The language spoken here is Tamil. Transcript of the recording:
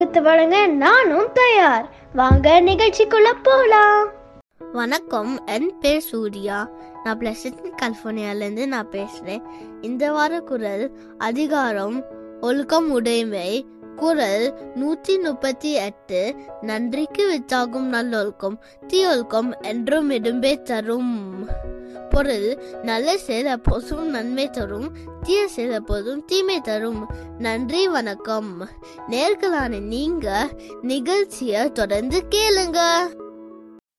எடுத்து வழங்க நானும் தயார் வாங்க நிகழ்ச்சிக்குள்ள போலாம் வணக்கம் என் பேர் சூர்யா நான் பிளசன்ட் கலிஃபோர்னியாலேருந்து நான் பேசுகிறேன் இந்த வார குரல் அதிகாரம் ஒழுக்கம் உடைமை குரல் நூற்றி முப்பத்தி எட்டு நன்றிக்கு வித்தாகும் நல்லொழுக்கம் தீயொழுக்கம் என்றும் இடும்பே தரும் பொருள் நல்ல செய்த போதும் நன்மை தரும் தீய செய்த போதும் தீமை தரும் நன்றி வணக்கம் நேர்களான நீங்க நிகழ்ச்சியை தொடர்ந்து கேளுங்க